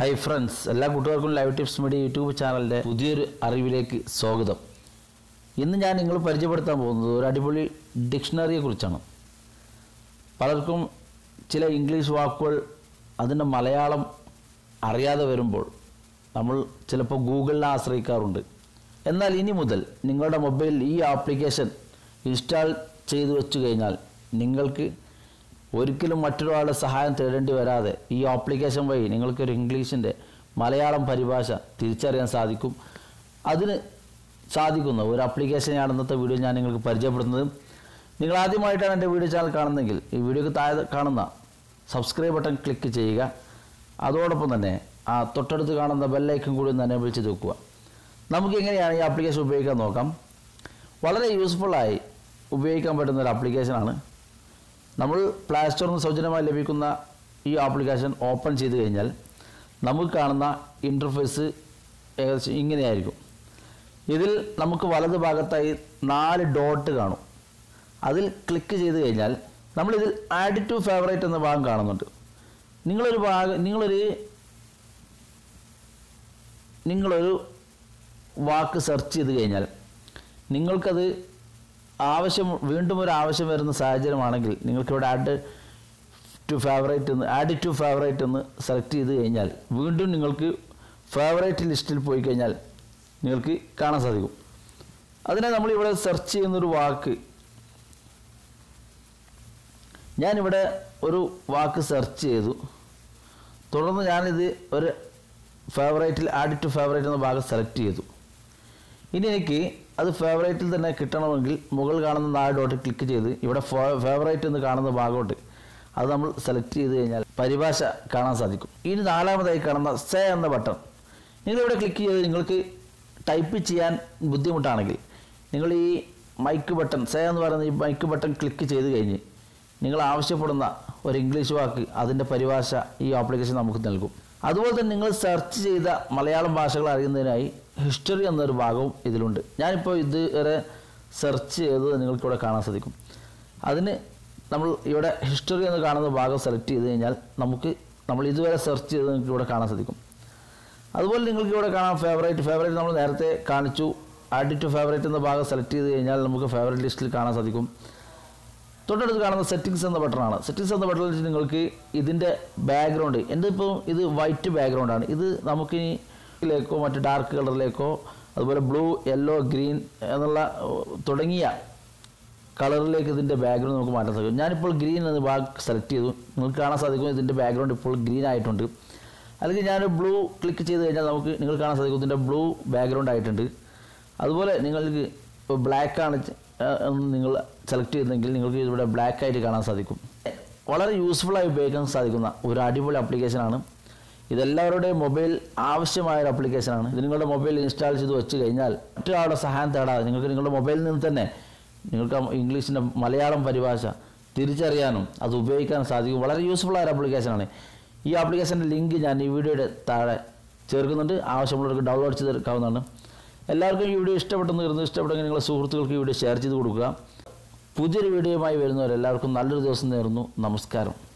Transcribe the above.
hi friends എല്ലാ കൂട്ടുകാർക്കും live tips media YouTube ചാനലിൻ്റെ പുതിയൊരു അറിവിലേക്ക് സ്വാഗതം ഇന്ന് ഞാൻ നിങ്ങൾ പരിചയപ്പെടുത്താൻ പോകുന്നത് ഒരു അടിപൊളി ഡിക്ഷണറിയെ കുറിച്ചാണ് പലർക്കും ചില ഇംഗ്ലീഷ് വാക്കുകൾ അതിൻ്റെ മലയാളം അറിയാതെ വരുമ്പോൾ നമ്മൾ ചിലപ്പോൾ ഗൂഗിളിനെ ആശ്രയിക്കാറുണ്ട് എന്നാൽ ഇനി മുതൽ നിങ്ങളുടെ മൊബൈലിൽ ഈ ആപ്ലിക്കേഷൻ ഇൻസ്റ്റാൾ ചെയ്തു വെച്ചു കഴിഞ്ഞാൽ നിങ്ങൾക്ക് ഒരിക്കലും മറ്റൊരാളുടെ സഹായം തേടേണ്ടി വരാതെ ഈ ആപ്ലിക്കേഷൻ വഴി നിങ്ങൾക്കൊരു ഇംഗ്ലീഷിൻ്റെ മലയാളം പരിഭാഷ തിരിച്ചറിയാൻ സാധിക്കും അതിന് സാധിക്കുന്ന ഒരു ആപ്ലിക്കേഷനെയാണ് ഇന്നത്തെ വീഡിയോ ഞാൻ നിങ്ങൾക്ക് പരിചയപ്പെടുത്തുന്നത് നിങ്ങൾ ആദ്യമായിട്ടാണ് എൻ്റെ വീഡിയോ ചാനൽ കാണുന്നതെങ്കിൽ ഈ വീഡിയോക്ക് താഴെ കാണുന്ന സബ്സ്ക്രൈബ് ബട്ടൺ ക്ലിക്ക് ചെയ്യുക അതോടൊപ്പം തന്നെ ആ തൊട്ടടുത്ത് കാണുന്ന ബെല്ലൈക്കൺ കൂടി ഒന്ന് എനേബിൾ ചെയ്ത് വെക്കുക നമുക്ക് എങ്ങനെയാണ് ഈ ആപ്ലിക്കേഷൻ ഉപയോഗിക്കാൻ നോക്കാം വളരെ യൂസ്ഫുള്ളായി ഉപയോഗിക്കാൻ പറ്റുന്ന ഒരു ആപ്ലിക്കേഷനാണ് നമ്മൾ പ്ലേ സ്റ്റോറിൽ നിന്ന് സൗജന്യമായി ലഭിക്കുന്ന ഈ ആപ്ലിക്കേഷൻ ഓപ്പൺ ചെയ്ത് കഴിഞ്ഞാൽ നമുക്ക് കാണുന്ന ഇൻ്റർഫേസ് ഏകദേശം ഇങ്ങനെയായിരിക്കും ഇതിൽ നമുക്ക് വലത് ഭാഗത്തായി നാല് ഡോട്ട് കാണും അതിൽ ക്ലിക്ക് ചെയ്ത് കഴിഞ്ഞാൽ നമ്മളിതിൽ ആഡ് ടു ഫേവറേറ്റ് എന്ന ഭാഗം കാണുന്നുണ്ട് നിങ്ങളൊരു ഭാഗം നിങ്ങളൊരു നിങ്ങളൊരു വാക്ക് സെർച്ച് ചെയ്ത് കഴിഞ്ഞാൽ നിങ്ങൾക്കത് ആവശ്യം വീണ്ടും ഒരു ആവശ്യം വരുന്ന സാഹചര്യമാണെങ്കിൽ നിങ്ങൾക്കിവിടെ ആഡ് ടു ഫേവറേറ്റ് എന്ന് ആഡ് ടു ഫേവറേറ്റ് എന്ന് സെലക്ട് ചെയ്ത് കഴിഞ്ഞാൽ വീണ്ടും നിങ്ങൾക്ക് ഫേവറേറ്റ് ലിസ്റ്റിൽ പോയി കഴിഞ്ഞാൽ നിങ്ങൾക്ക് കാണാൻ സാധിക്കും അതിനെ നമ്മളിവിടെ സെർച്ച് ചെയ്യുന്നൊരു വാക്ക് ഞാനിവിടെ ഒരു വാക്ക് സെർച്ച് ചെയ്തു തുടർന്ന് ഞാനിത് ഒരു ഫേവറേറ്റിൽ ആഡ് ടു ഫേവറേറ്റ് എന്ന ഭാഗം സെലക്ട് ചെയ്തു ഇനി എനിക്ക് അത് ഫേവറേറ്റിൽ തന്നെ കിട്ടണമെങ്കിൽ മുകൾ കാണുന്ന നാല് ഡോട്ട് ക്ലിക്ക് ചെയ്ത് ഇവിടെ ഫേവറേറ്റ് എന്ന് കാണുന്ന ഭാഗമുണ്ട് അത് നമ്മൾ സെലക്ട് ചെയ്ത് കഴിഞ്ഞാൽ പരിഭാഷ കാണാൻ സാധിക്കും ഇനി നാലാമതായി കാണുന്ന സേ എന്ന ബട്ടൺ നിങ്ങളിവിടെ ക്ലിക്ക് ചെയ്ത് നിങ്ങൾക്ക് ടൈപ്പ് ചെയ്യാൻ ബുദ്ധിമുട്ടാണെങ്കിൽ നിങ്ങൾ ഈ മൈക്ക് ബട്ടൺ സേ എന്ന് പറയുന്ന ഈ മൈക്ക് ബട്ടൺ ക്ലിക്ക് ചെയ്ത് കഴിഞ്ഞ് നിങ്ങൾ ആവശ്യപ്പെടുന്ന ഒരു ഇംഗ്ലീഷ് വാക്ക് അതിൻ്റെ പരിഭാഷ ഈ ആപ്ലിക്കേഷൻ നമുക്ക് നൽകും അതുപോലെ തന്നെ നിങ്ങൾ സെർച്ച് ചെയ്ത മലയാളം ഭാഷകൾ അറിയുന്നതിനായി ഹിസ്റ്ററി എന്നൊരു ഭാഗവും ഇതിലുണ്ട് ഞാനിപ്പോൾ ഇതുവരെ സെർച്ച് ചെയ്തത് നിങ്ങൾക്കിവിടെ കാണാൻ സാധിക്കും അതിന് നമ്മൾ ഇവിടെ ഹിസ്റ്ററി എന്ന് കാണുന്ന ഭാഗം സെലക്ട് ചെയ്ത് കഴിഞ്ഞാൽ നമുക്ക് നമ്മൾ ഇതുവരെ സെർച്ച് ചെയ്ത് നിങ്ങൾക്ക് ഇവിടെ കാണാൻ സാധിക്കും അതുപോലെ നിങ്ങൾക്ക് ഇവിടെ കാണാം ഫേവറേറ്റ് ഫേവറേറ്റ് നമ്മൾ നേരത്തെ കാണിച്ചു ആഡ് ടു ഫേവറേറ്റ് എന്ന ഭാഗം സെലക്ട് ചെയ്ത് കഴിഞ്ഞാൽ നമുക്ക് ഫേവറേറ്റ് ലിസ്റ്റിൽ കാണാൻ സാധിക്കും തൊട്ടടുത്ത് കാണുന്ന സെറ്റിങ്സ് എന്ന ബട്ടണാണ് സെറ്റിങ്സ് എന്ന ബട്ടണിൽ ഇതിങ്ങൾക്ക് ഇതിൻ്റെ ബാക്ക്ഗ്രൗണ്ട് എൻ്റെ ഇപ്പോൾ ഇത് വൈറ്റ് ബാക്ക്ഗ്രൗണ്ടാണ് ഇത് നമുക്ക് ിലേക്കോ മറ്റ് ഡാർക്ക് കളറിലേക്കോ അതുപോലെ ബ്ലൂ യെല്ലോ ഗ്രീൻ എന്നുള്ള തുടങ്ങിയ കളറിലേക്ക് ഇതിൻ്റെ ബാക്ക്ഗ്രൗണ്ട് നമുക്ക് മാറ്റാൻ സാധിക്കും ഞാനിപ്പോൾ ഗ്രീൻ എന്ന ഭാഗം സെലക്ട് ചെയ്തു നിങ്ങൾക്ക് കാണാൻ സാധിക്കും ഇതിൻ്റെ ബാക്ക്ഗ്രൗണ്ട് ഇപ്പോൾ ഗ്രീൻ ആയിട്ടുണ്ട് അല്ലെങ്കിൽ ഞാൻ ബ്ലൂ ക്ലിക്ക് ചെയ്ത് കഴിഞ്ഞാൽ നമുക്ക് നിങ്ങൾ കാണാൻ സാധിക്കും ഇതിൻ്റെ ബ്ലൂ ബാക്ക്ഗ്രൗണ്ട് ആയിട്ടുണ്ട് അതുപോലെ നിങ്ങൾക്ക് ഇപ്പോൾ ബ്ലാക്ക് ആണ് എന്ന് നിങ്ങൾ സെലക്ട് ചെയ്തെങ്കിൽ നിങ്ങൾക്ക് ഇവിടെ ബ്ലാക്ക് ആയിട്ട് കാണാൻ സാധിക്കും വളരെ യൂസ്ഫുള്ളായി ഉപയോഗിക്കാൻ സാധിക്കുന്ന ഒരു അടിപൊളി ആപ്ലിക്കേഷനാണ് ഇതെല്ലാവരുടെയും മൊബൈൽ ആവശ്യമായ ഒരു ആപ്ലിക്കേഷനാണ് ഇത് നിങ്ങളുടെ മൊബൈൽ ഇൻസ്റ്റാൾ ചെയ്ത് വെച്ച് കഴിഞ്ഞാൽ മറ്റൊരാളുടെ സഹായം തേടാതെ നിങ്ങൾക്ക് നിങ്ങളുടെ മൊബൈലിൽ നിന്ന് തന്നെ നിങ്ങൾക്ക് ഇംഗ്ലീഷിൻ്റെ മലയാളം പരിഭാഷ തിരിച്ചറിയാനും അത് ഉപയോഗിക്കാനും സാധിക്കും വളരെ യൂസ്ഫുള്ളായ ഒരു ആപ്ലിക്കേഷനാണ് ഈ ആപ്ലിക്കേഷൻ്റെ ലിങ്ക് ഞാൻ ഈ വീഡിയോയുടെ താഴെ ചേർക്കുന്നുണ്ട് ആവശ്യമുള്ളവർക്ക് ഡൗൺലോഡ് ചെയ്തെടുക്കാവുന്നതാണ് എല്ലാവർക്കും ഈ വീഡിയോ ഇഷ്ടപ്പെട്ടെന്ന് കരുതുന്നു ഇഷ്ടപ്പെട്ടെങ്കിൽ നിങ്ങളുടെ സുഹൃത്തുക്കൾക്ക് ഈ വീഡിയോ ഷെയർ ചെയ്ത് കൊടുക്കുക പുതിയൊരു വീഡിയോയുമായി വരുന്നവരെല്ലാവർക്കും നല്ലൊരു ദിവസം നേരുന്നു നമസ്കാരം